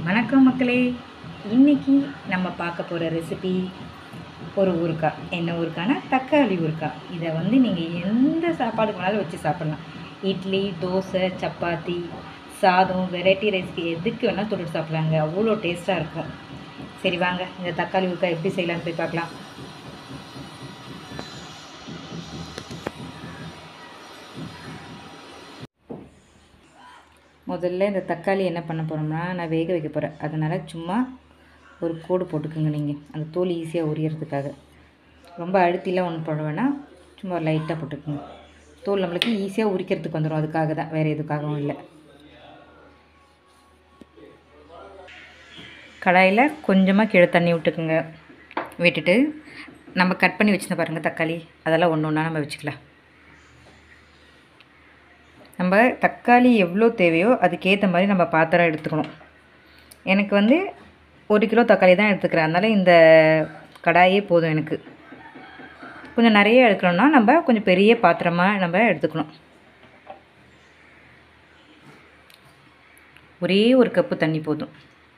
வணக்கம் மக்களே இன்னைக்கு நம்ம பார்க்க போகிற ரெசிபி ஒரு ஊறுகாய் என்ன ஊறுகாய்னா தக்காளி ஊறுகாய் இதை வந்து நீங்கள் எந்த சாப்பாடுக்கு வேணாலும் வச்சு சாப்பிட்லாம் இட்லி தோசை சப்பாத்தி சாதம் வெரைட்டி ரைஸ்க்கு எதுக்கு வேணால் தொட்டு சாப்பிட்லாங்க அவ்வளோ டேஸ்ட்டாக இருக்கும் சரி வாங்க இந்த தக்காளி ஊறுகாய் எப்படி செய்யலாம்னு போய் பார்க்கலாம் முதல்ல இந்த தக்காளி என்ன பண்ண போகிறோம்னா நான் வேக வைக்க போகிறேன் அதனால் சும்மா ஒரு கோடு போட்டுக்குங்க நீங்கள் அந்த தோல் ஈஸியாக உரியறதுக்காக ரொம்ப அழுத்திலாம் ஒன்றும் போட வேணாம் சும்மா லைட்டாக போட்டுக்குங்க தோல் நம்மளுக்கு ஈஸியாக உரிக்கிறதுக்கு வந்துடும் அதுக்காக தான் வேறு எதுக்காகவும் இல்லை கடாயில் கொஞ்சமாக கீழே தண்ணி விட்டுக்குங்க விட்டுட்டு நம்ம கட் பண்ணி வச்சுருந்த பாருங்கள் தக்காளி அதெல்லாம் ஒன்று ஒன்றா நம்ம வச்சுக்கலாம் நம்ம தக்காளி எவ்வளோ தேவையோ அதுக்கேற்ற மாதிரி நம்ம பாத்திரம் எடுத்துக்கணும் எனக்கு வந்து ஒரு கிலோ தக்காளி தான் எடுத்துக்கிறேன் அதனால் இந்த கடாயே போதும் எனக்கு கொஞ்சம் நிறைய எடுக்கணும்னா நம்ம கொஞ்சம் பெரிய பாத்திரமாக நம்ம எடுத்துக்கணும் ஒரே ஒரு கப்பு தண்ணி போதும்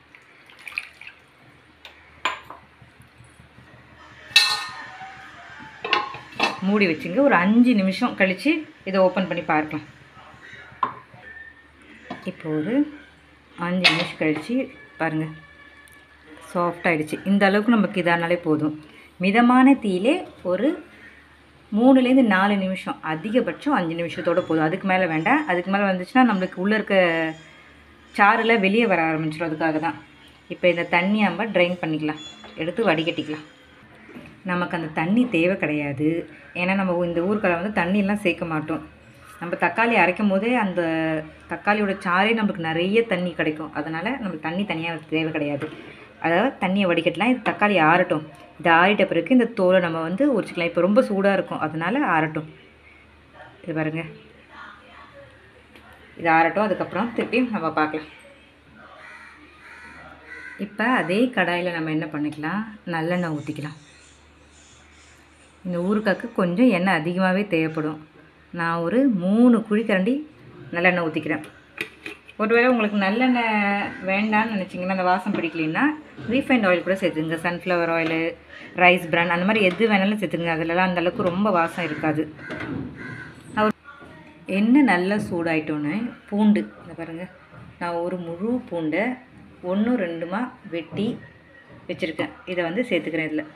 மூடி வச்சுங்க ஒரு அஞ்சு நிமிஷம் கழித்து இதை ஓப்பன் பண்ணி பார்க்கலாம் இப்போ ஒரு அஞ்சு நிமிஷம் கழித்து பாருங்கள் சாஃப்டாகிடுச்சு இந்த அளவுக்கு நமக்கு இதானாலே போதும் மிதமான தீயிலே ஒரு மூணுலேருந்து நாலு நிமிஷம் அதிகபட்சம் அஞ்சு நிமிஷத்தோட போதும் அதுக்கு மேலே வேண்டாம் அதுக்கு மேலே வந்துச்சுன்னா நம்மளுக்கு உள்ளே இருக்க சாறில் வெளியே வர ஆரம்பிச்சிடும் அதுக்காக தான் இப்போ இந்த தண்ணி நம்ம ட்ரைன் பண்ணிக்கலாம் எடுத்து வடிகட்டிக்கலாம் நமக்கு அந்த தண்ணி தேவை கிடையாது ஏன்னா நம்ம இந்த ஊருக்கால வந்து தண்ணியெல்லாம் சேர்க்க மாட்டோம் நம்ம தக்காளி அரைக்கும் போதே அந்த தக்காளியோட சாறே நம்மளுக்கு நிறைய தண்ணி கிடைக்கும் அதனால் நம்மளுக்கு தண்ணி தனியாக தேவை கிடையாது அதாவது தண்ணியை வடிகட்டலாம் இது தக்காளி ஆறட்டும் இது ஆறிட்ட பிறகு இந்த தோலை நம்ம வந்து உரிச்சிக்கலாம் இப்போ ரொம்ப சூடாக இருக்கும் அதனால் ஆறட்டும் இது பாருங்க இது ஆறட்டும் அதுக்கப்புறம் திருப்பியும் நம்ம பார்க்கலாம் இப்போ அதே கடாயில் நம்ம என்ன பண்ணிக்கலாம் நல்லெண்ணெய் ஊற்றிக்கலாம் இந்த ஊறுகாய்க்கு கொஞ்சம் எண்ணெய் அதிகமாகவே தேவைப்படும் நான் ஒரு மூணு குழிக்கரண்டி நல்லெண்ணெய் ஊற்றிக்கிறேன் ஒருவேளை உங்களுக்கு நல்லெண்ணெய் வேண்டாம்னு நினச்சிங்கன்னா அந்த வாசம் பிடிக்கலைன்னா ரீஃபைண்ட் ஆயில் கூட சேர்த்துங்க சன்ஃப்ளவர் ஆயிலு ரைஸ் பிரான் அந்த மாதிரி எது வேணாலும் சேர்த்துங்க அதிலலாம் அந்த அளவுக்கு ரொம்ப வாசம் இருக்காது எண்ணெய் நல்லா சூடாயிட்டோன்னே பூண்டு இந்த பாருங்கள் நான் ஒரு முழு பூண்டை ஒன்று ரெண்டுமா வெட்டி வச்சுருக்கேன் இதை வந்து சேர்த்துக்கிறேன் இதில்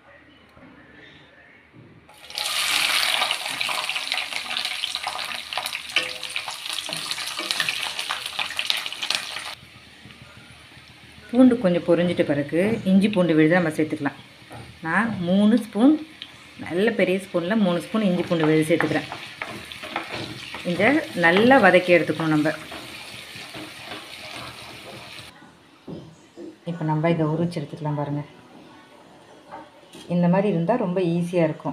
பூண்டு கொஞ்சம் பொரிஞ்சிட்ட பிறகு இஞ்சி பூண்டு விழுது நம்ம சேர்த்துக்கலாம் நான் மூணு ஸ்பூன் நல்ல பெரிய ஸ்பூனில் மூணு ஸ்பூன் இஞ்சி பூண்டு விழுது சேர்த்துக்கிறேன் இதை நல்லா வதக்கி எடுத்துக்கணும் நம்ம இப்போ நம்ம இதை உரிச்சு எடுத்துக்கலாம் பாருங்கள் இந்த மாதிரி இருந்தால் ரொம்ப ஈஸியாக இருக்கும்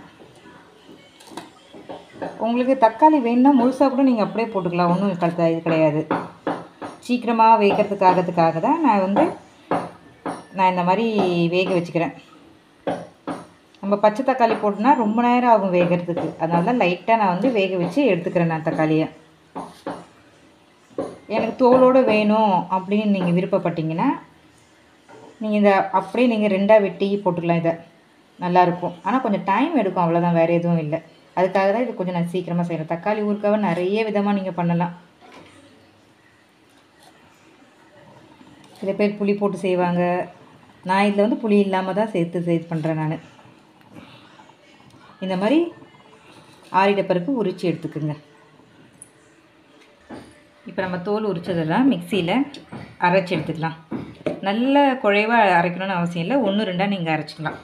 உங்களுக்கு தக்காளி வேணும்னா முழுசாக கூட நீங்கள் அப்படியே போட்டுக்கலாம் ஒன்றும் கழுத்த இது கிடையாது சீக்கிரமாக வேகிறதுக்காகறதுக்காக தான் நான் வந்து நான் இந்த மாதிரி வேக வச்சுக்கிறேன் நம்ம பச்சை தக்காளி போட்டோம்னா ரொம்ப நேரம் ஆகும் வேகிறதுக்கு அதனால தான் லைட்டாக நான் வந்து வேக வச்சு எடுத்துக்கிறேன் நான் தக்காளியை எனக்கு தோலோடு வேணும் அப்படின்னு நீங்கள் விருப்பப்பட்டீங்கன்னா நீங்கள் இந்த அப்படியே நீங்கள் ரெண்டாக வெட்டி போட்டுக்கலாம் இதை நல்லாயிருக்கும் ஆனால் கொஞ்சம் டைம் எடுக்கும் அவ்வளோதான் வேறு எதுவும் இல்லை அதுக்காக தான் இது கொஞ்சம் நான் சீக்கிரமாக செய்கிறேன் தக்காளி ஊறுக்காவை நிறைய விதமாக நீங்கள் பண்ணலாம் சில பேர் புளி போட்டு செய்வாங்க நான் இதில் வந்து புளி இல்லாமல் தான் சேர்த்து சேர்த்து பண்ணுறேன் நான் இந்த மாதிரி ஆறிட பிறகு உரித்து எடுத்துக்குங்க இப்போ நம்ம தோல் உரித்ததெல்லாம் மிக்சியில் அரைச்சி எடுத்துக்கலாம் நல்ல குழைவாக அரைக்கணும்னு அவசியம் இல்லை ஒன்று ரெண்டாக நீங்கள் அரைச்சிக்கலாம்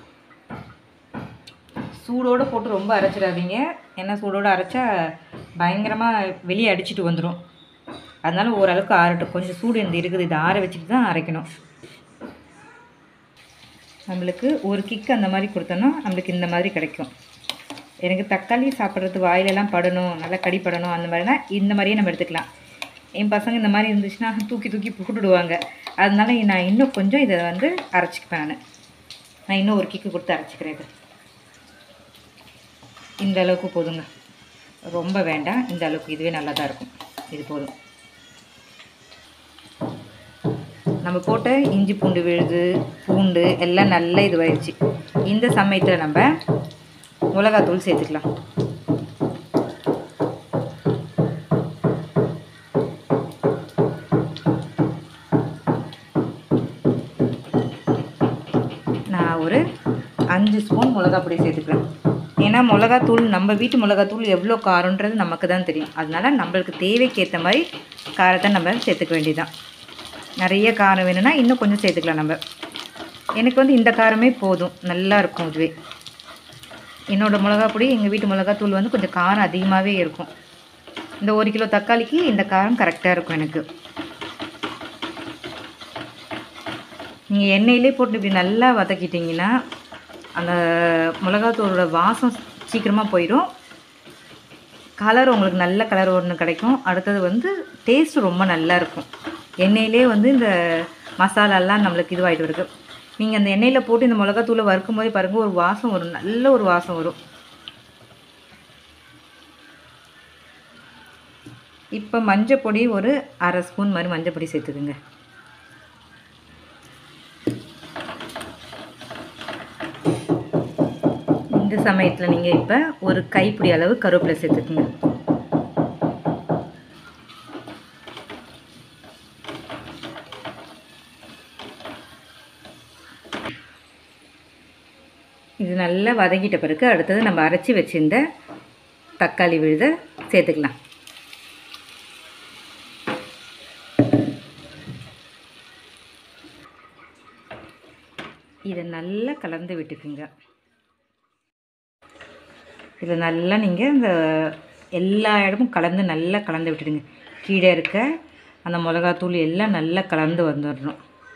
சூடோடு போட்டு ரொம்ப அரைச்சிடாதீங்க ஏன்னா சூடோடு அரைச்சா பயங்கரமாக வெளியே அடிச்சுட்டு வந்துடும் அதனால் ஓரளவுக்கு ஆறட்டும் கொஞ்சம் சூடு இந்த இருக்குது இதை ஆற வச்சுட்டு தான் அரைக்கணும் நம்மளுக்கு ஒரு கிக் அந்த மாதிரி கொடுத்தோன்னா நம்மளுக்கு இந்த மாதிரி கிடைக்கும் எனக்கு தக்காளி சாப்பிட்றது வாயிலெல்லாம் படணும் நல்லா கடிப்படணும் அந்த மாதிரினா இந்த மாதிரியே நம்ம எடுத்துக்கலாம் என் பசங்க இந்த மாதிரி இருந்துச்சுன்னா தூக்கி தூக்கி போட்டுடுவாங்க அதனால நான் இன்னும் கொஞ்சம் இதை வந்து அரைச்சிக்குப்பேன் நான் நான் இன்னும் ஒரு கிக்கு கொடுத்து அரைச்சிக்கிறேன் இது இந்த அளவுக்கு போதுங்க ரொம்ப வேண்டாம் இந்த அளவுக்கு இதுவே நல்லா தான் இருக்கும் இது போதும் நம்ம போட்ட இஞ்சி பூண்டு விழுது பூண்டு எல்லாம் நல்லா இதுவாயிடுச்சு இந்த சமயத்தில் நம்ம மிளகாத்தூள் சேர்த்துக்கலாம் நான் ஒரு அஞ்சு ஸ்பூன் மிளகா பொடி சேர்த்துக்கிறேன் ஏன்னா மிளகாத்தூள் நம்ம வீட்டு மிளகாத்தூள் எவ்வளோ காரன்றது நமக்கு தான் தெரியும் அதனால நம்மளுக்கு தேவைக்கு ஏற்ற மாதிரி காரத்தை நம்ம சேர்த்துக்க வேண்டியதுதான் நிறைய காரம் வேணும்னா இன்னும் கொஞ்சம் சேர்த்துக்கலாம் நம்ம எனக்கு வந்து இந்த காரமே போதும் நல்லா இருக்கும் இதுவே என்னோடய மிளகா பொடி எங்கள் வீட்டு மிளகாத்தூள் வந்து கொஞ்சம் காரம் அதிகமாகவே இருக்கும் இந்த ஒரு கிலோ தக்காளிக்கு இந்த காரம் கரெக்டாக இருக்கும் எனக்கு நீங்கள் எண்ணெயிலே போட்டு இப்படி நல்லா வதக்கிட்டிங்கன்னா அந்த மிளகாத்தூளோட வாசம் சீக்கிரமாக போயிடும் கலர் உங்களுக்கு நல்ல கலர் ஒன்று கிடைக்கும் அடுத்தது வந்து டேஸ்ட் ரொம்ப நல்லா இருக்கும் எண்ணெயிலே வந்து இந்த மசாலாலாம் நம்மளுக்கு இதுவாகிட்டு இருக்கு நீங்கள் அந்த எண்ணெயில் போட்டு இந்த மிளகாத்தூளை வறுக்கும் போது பாருங்கள் ஒரு வாசம் வரும் நல்ல ஒரு வாசம் வரும் இப்போ மஞ்சள் பொடி ஒரு அரை ஸ்பூன் மாதிரி மஞ்சள் பொடி சேர்த்துக்குங்க இந்த சமயத்தில் நீங்கள் இப்போ ஒரு கைப்பிடி அளவு கருவேப்பிலை சேர்த்துக்குங்க இது நல்லா வதங்கிட்ட பிறகு அடுத்தது நம்ம அரைச்சி வச்சிருந்த தக்காளி விழுத சேர்த்துக்கலாம் இதை நல்லா கலந்து விட்டுக்குங்க இதை நல்லா நீங்கள் இந்த எல்லா இடமும் கலந்து நல்லா கலந்து விட்டுடுங்க கீழே இருக்க அந்த மிளகாத்தூள் எல்லாம் நல்லா கலந்து வந்துடணும்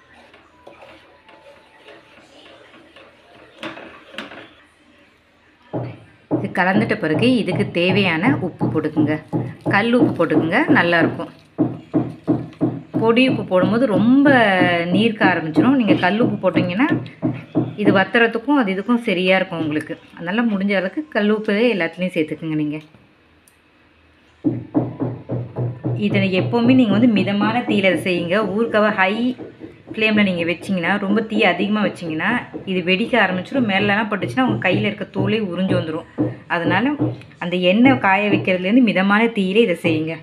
இது கலந்துட்ட பிறகு இதுக்கு தேவையான உப்பு போட்டுக்குங்க கல் உப்பு போட்டுக்குங்க நல்லாயிருக்கும் பொடி உப்பு போடும்போது ரொம்ப நீர்க்க ஆரம்பிச்சிடும் நீங்கள் கல் உப்பு போட்டிங்கன்னா இது வத்துறதுக்கும் அது இதுக்கும் சரியாக இருக்கும் உங்களுக்கு அதனால் முடிஞ்ச அளவுக்கு கல் உப்பு எல்லாத்துலேயும் சேர்த்துக்குங்க நீங்கள் இதை எப்போவுமே நீங்கள் வந்து மிதமான தீயில இதை செய்யுங்க ஊறுக்காவை ஹை ஃப்ளேமில் நீங்கள் வச்சிங்கன்னா ரொம்ப தீ அதிகமாக வச்சிங்கன்னா இது வெடிக்க ஆரம்பிச்சிடும் மேலெலாம் பட்டுச்சுன்னா உங்கள் கையில் இருக்க தோலே உறிஞ்சு வந்துடும் அதனால் அந்த எண்ணெய் காய வைக்கிறதுலேருந்து மிதமான தீயிலே இதை செய்யுங்க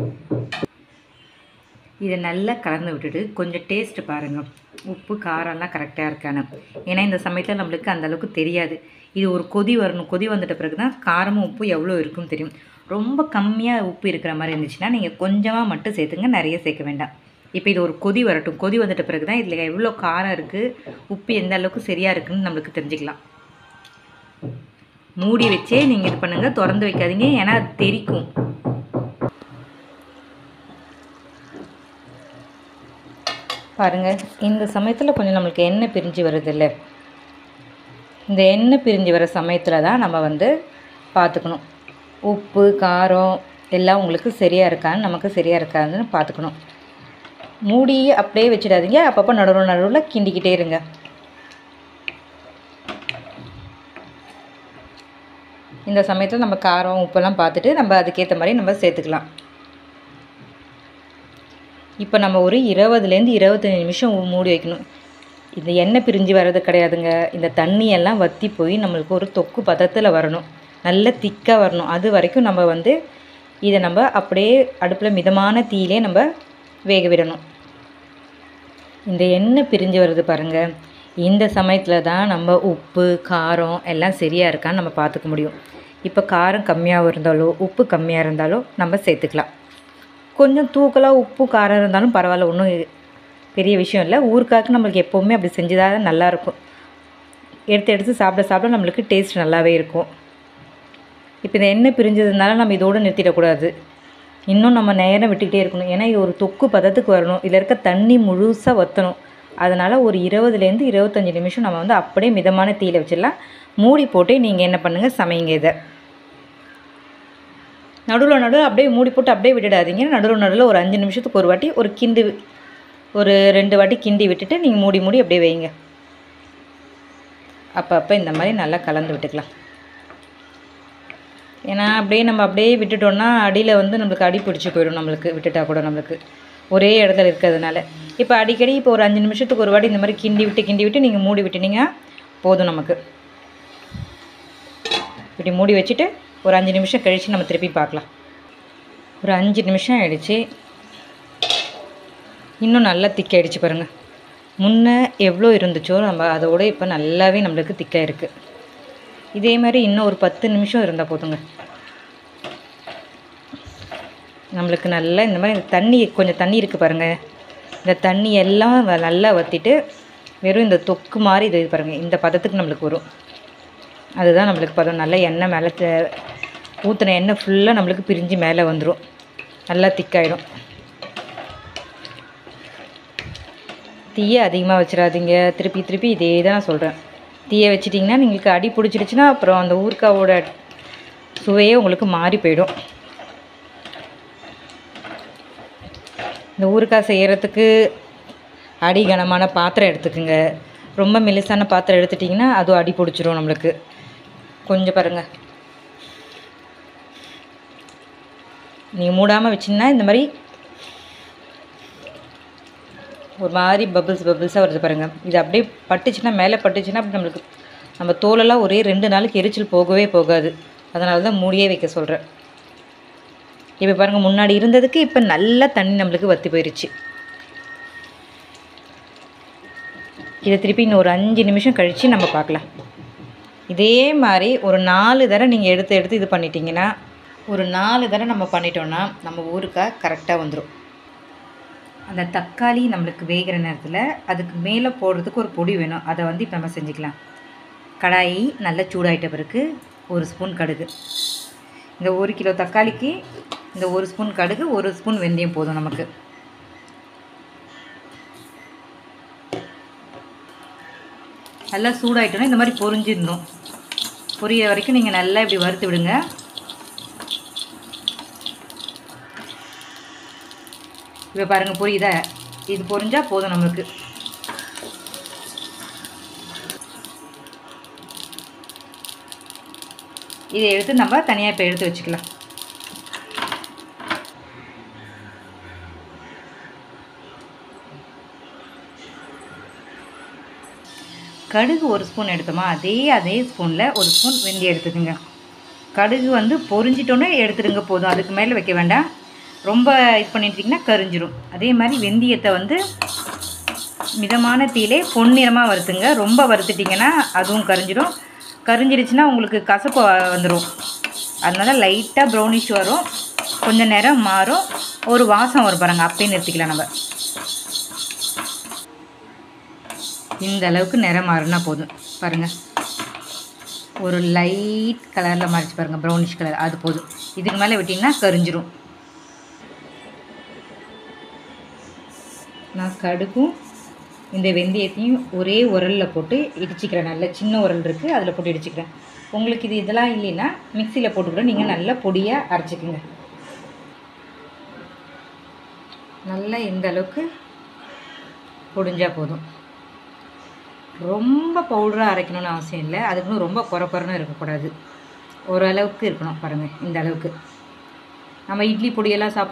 இதை நல்லா கலந்து விட்டுட்டு கொஞ்சம் டேஸ்ட்டு பாருங்கள் உப்பு காரம்லாம் கரெக்டாக இருக்கானு ஏன்னா இந்த சமயத்தில் நம்மளுக்கு அந்த அளவுக்கு தெரியாது இது ஒரு கொதி வரணும் கொதி வந்துட்ட பிறகு தான் காரமும் உப்பு எவ்வளோ இருக்குன்னு தெரியும் ரொம்ப கம்மியாக உப்பு இருக்கிற மாதிரி இருந்துச்சுன்னா நீங்கள் கொஞ்சமாக மட்டும் சேர்த்துங்க நிறைய சேர்க்க வேண்டாம் இப்போ இது ஒரு கொதி வரட்டும் கொதி வந்துட்ட பிறகு தான் இதில் எவ்வளோ காரம் இருக்குது உப்பு எந்த அளவுக்கு சரியாக இருக்குன்னு நம்மளுக்கு தெரிஞ்சுக்கலாம் மூடி வச்சே நீங்கள் இது பண்ணுங்கள் திறந்து வைக்காதீங்க ஏன்னா அது தெறிக்கும் பாருங்கள் இந்த சமயத்தில் கொஞ்சம் நம்மளுக்கு எண்ணெய் பிரிஞ்சு வருது இல்லை இந்த எண்ணெய் பிரிஞ்சு வர சமயத்தில் தான் நம்ம வந்து பார்த்துக்கணும் உப்பு காரம் எல்லாம் உங்களுக்கு சரியாக இருக்கான்னு நமக்கு சரியாக இருக்காதுன்னு பார்த்துக்கணும் மூடி அப்படியே வச்சிடாதீங்க அப்பப்போ நடுவில் நடுவில் கிண்டிக்கிட்டே இருங்க இந்த சமயத்தில் நம்ம காரம் உப்பெல்லாம் பார்த்துட்டு நம்ம அதுக்கேற்ற மாதிரி நம்ம சேர்த்துக்கலாம் இப்போ நம்ம ஒரு இருபதுலேருந்து இருபத்தஞ்சி நிமிஷம் மூடி வைக்கணும் இந்த எண்ணெய் பிரிஞ்சு வர்றது கிடையாதுங்க இந்த தண்ணியெல்லாம் வற்றி போய் நம்மளுக்கு ஒரு தொக்கு பதத்தில் வரணும் நல்ல திக்காக வரணும் அது வரைக்கும் நம்ம வந்து இதை நம்ம அப்படியே அடுப்பில் மிதமான தீயிலே நம்ம வேக விடணும் இந்த எண்ணெய் பிரிஞ்சு வருது பாருங்கள் இந்த சமயத்தில் தான் நம்ம உப்பு காரம் எல்லாம் சரியாக இருக்கான்னு நம்ம பார்த்துக்க முடியும் இப்போ காரம் கம்மியாக இருந்தாலோ உப்பு கம்மியாக இருந்தாலோ நம்ம சேர்த்துக்கலாம் கொஞ்சம் தூக்கலாக உப்பு காரம் இருந்தாலும் பரவாயில்ல ஒன்றும் பெரிய விஷயம் இல்லை ஊருக்காக்கு நம்மளுக்கு எப்போவுமே அப்படி செஞ்சுதான் நல்லாயிருக்கும் எடுத்து எடுத்து சாப்பிட சாப்பிட நம்மளுக்கு டேஸ்ட் நல்லாவே இருக்கும் இப்போ இந்த எண்ணெய் பிரிஞ்சதுனால நம்ம இதோடு நிறுத்திடக்கூடாது இன்னும் நம்ம நேரம் விட்டுக்கிட்டே இருக்கணும் ஏன்னா இது ஒரு தொக்கு பதத்துக்கு வரணும் இதில் இருக்க தண்ணி முழுசாக வற்றணும் அதனால் ஒரு இருபதுலேருந்து இருபத்தஞ்சி நிமிஷம் நம்ம வந்து அப்படியே மிதமான தீயில வச்சிடலாம் மூடி போட்டு நீங்கள் என்ன பண்ணுங்கள் சமைங்க இதை நடுவில் நடுவில் அப்படியே மூடி போட்டு அப்படியே விட்டுடாதீங்க நடுவில் நடுவில் ஒரு அஞ்சு நிமிஷத்துக்கு ஒரு வாட்டி ஒரு கிண்டு ஒரு ரெண்டு வாட்டி கிண்டி விட்டுட்டு நீங்கள் மூடி மூடி அப்படியே வைங்க அப்போ அப்போ இந்த மாதிரி நல்லா கலந்து விட்டுக்கலாம் ஏன்னா அப்படியே நம்ம அப்படியே விட்டுட்டோம்னா அடியில் வந்து நம்மளுக்கு அடி பிடிச்சி போயிடும் நம்மளுக்கு விட்டுட்டா கூட நம்மளுக்கு ஒரே இடத்துல இருக்கிறதுனால இப்போ அடிக்கடி இப்போ ஒரு அஞ்சு நிமிஷத்துக்கு ஒரு வாட்டி இந்த மாதிரி கிண்டி விட்டு கிண்டி விட்டு நீங்கள் மூடி விட்டுனீங்க போதும் நமக்கு இப்படி மூடி வச்சுட்டு ஒரு அஞ்சு நிமிஷம் கழித்து நம்ம திருப்பி பார்க்கலாம் ஒரு அஞ்சு நிமிஷம் ஆயிடுச்சு இன்னும் நல்லா திக்காயிடுச்சு பாருங்கள் முன்னே எவ்வளோ இருந்துச்சோ நம்ம அதோட இப்போ நல்லாவே நம்மளுக்கு திக்காக இருக்குது இதே மாதிரி இன்னும் ஒரு பத்து நிமிஷம் இருந்தால் போதுங்க நம்மளுக்கு நல்லா இந்த மாதிரி இந்த தண்ணி கொஞ்சம் தண்ணி இருக்குது பாருங்கள் இந்த தண்ணி எல்லாம் வ- நல்லா வற்றிட்டு வெறும் இந்த தொக்கு மாதிரி இது பாருங்கள் இந்த பதத்துக்கு நம்மளுக்கு வரும் அதுதான் நம்மளுக்கு பதம் நல்லா எண்ணெய் மேலே ஊற்றின எண்ணெய் ஃபுல்லாக நம்மளுக்கு பிரிஞ்சு மேலே வந்துடும் நல்லா திக்காயிடும் தீயை அதிகமாக வச்சிடாதீங்க திருப்பி திருப்பி இதே தான் நான் சொல்கிறேன் தீயை வச்சிட்டிங்கன்னா உங்களுக்கு அடி பிடிச்சிடுச்சுன்னா அப்புறம் அந்த ஊறுக்காவோட சுவையே உங்களுக்கு மாறி போயிடும் இந்த ஊறுகாய் செய்கிறதுக்கு அடிகனமான பாத்திரம் எடுத்துக்குங்க ரொம்ப மெலிசான பாத்திரம் எடுத்துட்டிங்கன்னா அதுவும் அடி பிடிச்சிரும் நம்மளுக்கு கொஞ்சம் பாருங்கள் நீங்கள் மூடாமல் வச்சிங்கன்னா இந்த மாதிரி ஒரு மாதிரி பபிள்ஸ் பபிள்ஸாக வருது பாருங்கள் இது அப்படியே பட்டுச்சுன்னா மேலே பட்டுச்சுன்னா அப்படி நம்மளுக்கு நம்ம தோலெல்லாம் ஒரே ரெண்டு நாளுக்கு எரிச்சல் போகவே போகாது அதனால தான் மூடியே வைக்க சொல்கிறேன் இப்போ பாருங்கள் முன்னாடி இருந்ததுக்கு இப்போ நல்லா தண்ணி நம்மளுக்கு வற்றி போயிருச்சு இதை திருப்பி இன்னும் ஒரு அஞ்சு நிமிஷம் கழித்து நம்ம பார்க்கலாம் இதே மாதிரி ஒரு நாலு தடவை நீங்கள் எடுத்து எடுத்து இது பண்ணிட்டீங்கன்னா ஒரு நாலு தடவை நம்ம பண்ணிட்டோம்னா நம்ம ஊருக்காக கரெக்டாக வந்துடும் அந்த தக்காளி நம்மளுக்கு வேகிற நேரத்தில் அதுக்கு மேலே போடுறதுக்கு ஒரு பொடி வேணும் அதை வந்து இப்போ நம்ம செஞ்சுக்கலாம் கடாயி நல்லா சூடாயிட்ட பிறகு ஒரு ஸ்பூன் கடுகு இந்த ஒரு கிலோ தக்காளிக்கு இந்த ஒரு ஸ்பூன் கடுகு ஒரு ஸ்பூன் வெந்தயம் போதும் நமக்கு நல்லா சூடாயிட்டோன்னா இந்த மாதிரி பொரிஞ்சிடணும் பொரியிற வரைக்கும் நீங்கள் நல்லா இப்படி வறுத்து விடுங்க இப்போ பாருங்கள் புரியுதா இது பொரிஞ்சா போதும் நம்மளுக்கு இதை எடுத்து நம்ம தனியாக இப்போ எடுத்து வச்சுக்கலாம் கடுகு ஒரு ஸ்பூன் எடுத்தோமா அதே அதே ஸ்பூனில் ஒரு ஸ்பூன் வெந்தயம் எடுத்துக்கோங்க கடுகு வந்து பொரிஞ்சிட்டோன்னே எடுத்துடுங்க போதும் அதுக்கு மேலே வைக்க வேண்டாம் ரொம்ப இது பண்ணிட்டீங்கன்னா கரிஞ்சிரும் அதே மாதிரி வெந்தயத்தை வந்து மிதமான தீயிலே பொன்னிறமாக வறுத்துங்க ரொம்ப வறுத்துட்டிங்கன்னா அதுவும் கரிஞ்சிரும் கரிஞ்சிடுச்சுன்னா உங்களுக்கு கசப்பு வ- வந்துடும் அதனால லைட்டாக ப்ரௌனிஷ் வரும் கொஞ்ச நேரம் மாறும் ஒரு வாசம் வரும் பாருங்க அப்படியே நிறுத்திக்கலாம் நம்ம இந்த அளவுக்கு நிறம் மாறினா போதும் பாருங்கள் ஒரு லைட் கலரில் மாறிச்சு பாருங்கள் ப்ரௌனிஷ் கலர் அது போதும் இதுக்கு மேலே விட்டிங்கன்னா கரிஞ்சிரும் நான் கடுகும் இந்த வெந்தயத்தையும் ஒரே உரலில் போட்டு இடிச்சிக்கிறேன் நல்ல சின்ன உரல் இருக்குது அதில் போட்டு இடிச்சிக்கிறேன் உங்களுக்கு இது இதெல்லாம் இல்லைன்னா மிக்சியில் போட்டுக்கூட நீங்கள் நல்லா பொடியாக அரைச்சிக்கோங்க நல்லா இந்த அளவுக்கு பொடிஞ்சா போதும் ரொம்ப பவுடராக அரைக்கணும்னு அவசியம் இல்லை அதுக்குன்னு ரொம்ப குறை குறைன்னு இருக்கக்கூடாது ஓரளவுக்கு இருக்கணும் பாருங்கள் இந்த அளவுக்கு நம்ம இட்லி பொடியெல்லாம் சாப்பிட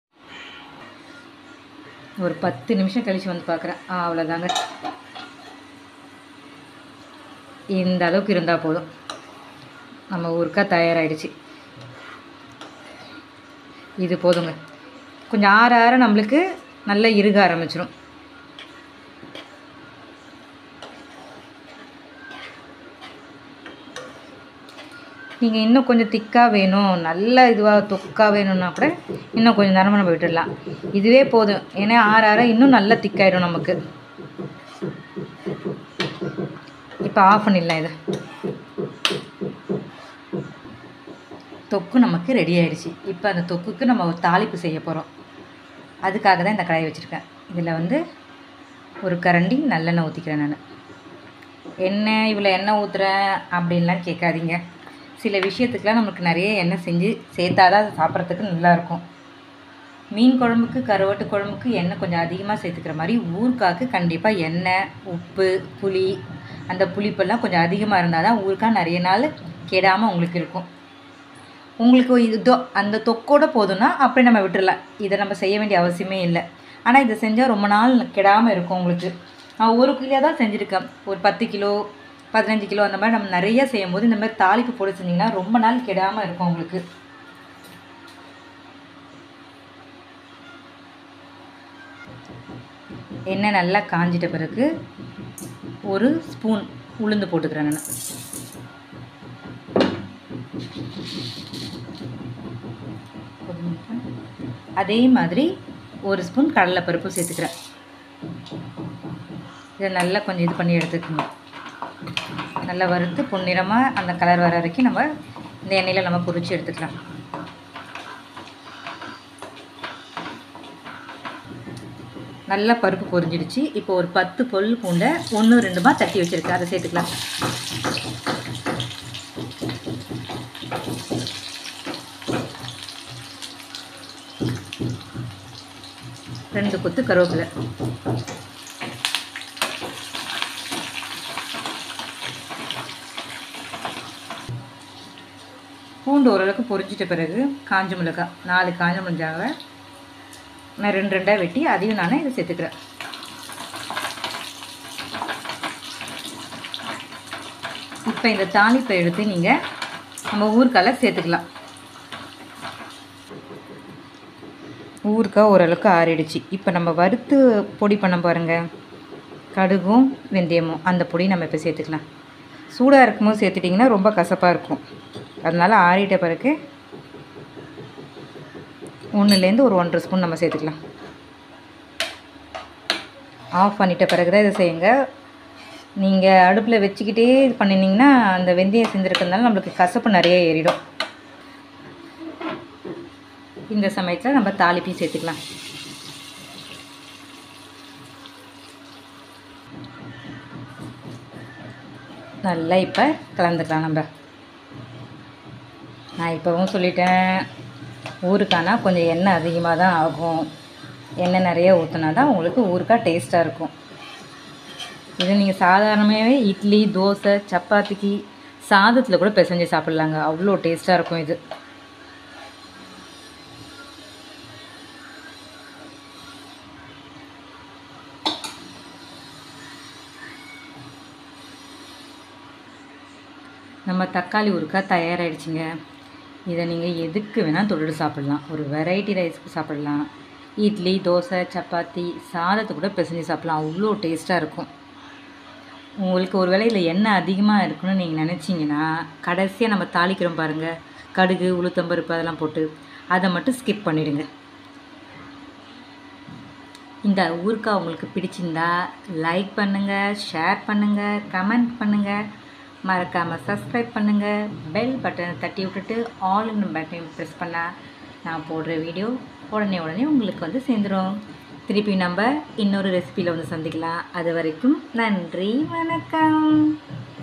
ஒரு பத்து நிமிஷம் கழித்து வந்து பார்க்குறேன் ஆ அவ்வளோதாங்க இந்த அளவுக்கு இருந்தால் போதும் நம்ம ஊருக்கா தயாராகிடுச்சு இது போதுங்க கொஞ்சம் ஆற ஆற நம்மளுக்கு நல்லா இறுக ஆரம்பிச்சிடும் நீங்கள் இன்னும் கொஞ்சம் திக்காக வேணும் நல்ல இதுவாக தொக்காக வேணும்னா கூட இன்னும் கொஞ்சம் நேரமாக நம்ம விட்டுடலாம் இதுவே போதும் ஏன்னா ஆற ஆற இன்னும் நல்லா திக்காயிடும் நமக்கு இப்போ ஆஃப் பண்ணிடலாம் இதை தொக்கு நமக்கு ரெடி ஆயிடுச்சு இப்போ அந்த தொக்குக்கு நம்ம ஒரு தாளிப்பு செய்ய போகிறோம் அதுக்காக தான் இந்த கடாயை வச்சுருக்கேன் இதில் வந்து ஒரு கரண்டி நல்லெண்ணெய் ஊற்றிக்கிறேன் நான் எண்ணெய் இவ்வளோ எண்ணெய் ஊற்றுறேன் அப்படின்லாம் கேட்காதீங்க சில விஷயத்துக்குலாம் நமக்கு நிறைய எண்ணெய் செஞ்சு சேர்த்தாதான் அது சாப்பிட்றதுக்கு நல்லாயிருக்கும் மீன் குழம்புக்கு கருவாட்டு குழம்புக்கு எண்ணெய் கொஞ்சம் அதிகமாக சேர்த்துக்கிற மாதிரி ஊறுகாய்க்கு கண்டிப்பாக எண்ணெய் உப்பு புளி அந்த புளிப்பெல்லாம் கொஞ்சம் அதிகமாக இருந்தால் தான் ஊறுகாய் நிறைய நாள் கெடாமல் உங்களுக்கு இருக்கும் உங்களுக்கு இது தொ அந்த தொக்கோட போதும்னா அப்படியே நம்ம விட்டுறலாம் இதை நம்ம செய்ய வேண்டிய அவசியமே இல்லை ஆனால் இதை செஞ்சால் ரொம்ப நாள் கெடாமல் இருக்கும் உங்களுக்கு நான் ஒரு கிலோ தான் செஞ்சுருக்கேன் ஒரு பத்து கிலோ பதினஞ்சு கிலோ அந்த மாதிரி நம்ம நிறைய செய்யும்போது இந்த மாதிரி தாளிப்பு போட்டு செஞ்சிங்கன்னா ரொம்ப நாள் கெடாமல் இருக்கும் உங்களுக்கு எண்ணெய் நல்லா காஞ்சிட்ட பிறகு ஒரு ஸ்பூன் உளுந்து போட்டுக்கிறேன் நான் அதே மாதிரி ஒரு ஸ்பூன் கடலைப்பருப்பு சேர்த்துக்கிறேன் இதை நல்லா கொஞ்சம் இது பண்ணி எடுத்துக்கணும் நல்லா வறுத்து பொன்னிறமாக அந்த கலர் வர வரைக்கும் நம்ம இந்த எண்ணெயில் நம்ம பொரிச்சு எடுத்துக்கலாம் நல்லா பருப்பு பொரிஞ்சிடுச்சு இப்போ ஒரு பத்து பொல் பூண்டை ஒன்று ரெண்டுமா தட்டி வச்சுருக்கேன் அதை சேர்த்துக்கலாம் ரெண்டு கொத்து கருவேப்பிலை பூண்டு ஓரளவுக்கு பொரிச்சிட்ட பிறகு காஞ்ச மிளகாய் நாலு காஞ்ச மிளகாவை நான் ரெண்டு ரெண்டாக வெட்டி அதையும் நான் இதை சேர்த்துக்கிறேன் இப்போ இந்த தாளிப்பை எடுத்து நீங்கள் நம்ம ஊறுக்காயில் சேர்த்துக்கலாம் ஊறுக்காய் ஓரளவுக்கு ஆறிடுச்சு இப்போ நம்ம வறுத்து பொடி பண்ண பாருங்கள் கடுகும் வெந்தயமும் அந்த பொடி நம்ம இப்போ சேர்த்துக்கலாம் சூடாக இருக்கும்போது சேர்த்துட்டிங்கன்னா ரொம்ப கசப்பாக இருக்கும் அதனால் ஆறிட்ட பிறகு ஒன்றுலேருந்து ஒரு ஒன்றரை ஸ்பூன் நம்ம சேர்த்துக்கலாம் ஆஃப் பண்ணிட்ட பிறகு தான் இதை செய்யுங்க நீங்கள் அடுப்பில் வச்சுக்கிட்டே இது பண்ணினீங்கன்னா அந்த வெந்தயம் செஞ்சுருக்கிறதுனால நம்மளுக்கு கசப்பு நிறைய ஏறிடும் இந்த சமயத்தில் நம்ம தாளிப்பையும் சேர்த்துக்கலாம் நல்லா இப்போ கலந்துக்கலாம் நம்ம நான் இப்போவும் சொல்லிட்டேன் ஊறுக்கானா கொஞ்சம் எண்ணெய் அதிகமாக தான் ஆகும் எண்ணெய் நிறைய ஊற்றினா தான் உங்களுக்கு ஊறுக்காய் டேஸ்ட்டாக இருக்கும் இது நீங்கள் சாதாரணமாகவே இட்லி தோசை சப்பாத்திக்கு சாதத்தில் கூட பிசைஞ்சு சாப்பிட்லாங்க அவ்வளோ டேஸ்ட்டாக இருக்கும் இது நம்ம தக்காளி ஊறுக்காய் தயாராகிடுச்சுங்க இதை நீங்கள் எதுக்கு வேணால் தொட்டுட்டு சாப்பிட்லாம் ஒரு வெரைட்டி ரைஸ்க்கு சாப்பிட்லாம் இட்லி தோசை சப்பாத்தி சாதத்தை கூட பிசைஞ்சு சாப்பிட்லாம் அவ்வளோ டேஸ்ட்டாக இருக்கும் உங்களுக்கு ஒரு வேளை இதில் எண்ணெய் அதிகமாக இருக்குன்னு நீங்கள் நினச்சிங்கன்னா கடைசியாக நம்ம தாளிக்கிறோம் பாருங்கள் கடுகு உளுத்தம்பருப்பு அதெல்லாம் போட்டு அதை மட்டும் ஸ்கிப் பண்ணிவிடுங்க இந்த ஊறுக்காய் உங்களுக்கு பிடிச்சிருந்தா லைக் பண்ணுங்கள் ஷேர் பண்ணுங்கள் கமெண்ட் பண்ணுங்கள் மறக்காமல் சப்ஸ்கிரைப் பண்ணுங்கள் பெல் பட்டனை தட்டி விட்டுட்டு ஆல் இன் பட்டனை ப்ரெஸ் பண்ணால் நான் போடுற வீடியோ உடனே உடனே உங்களுக்கு வந்து சேர்ந்துடும் திருப்பி நம்ம இன்னொரு ரெசிபியில் வந்து சந்திக்கலாம் அது வரைக்கும் நன்றி வணக்கம்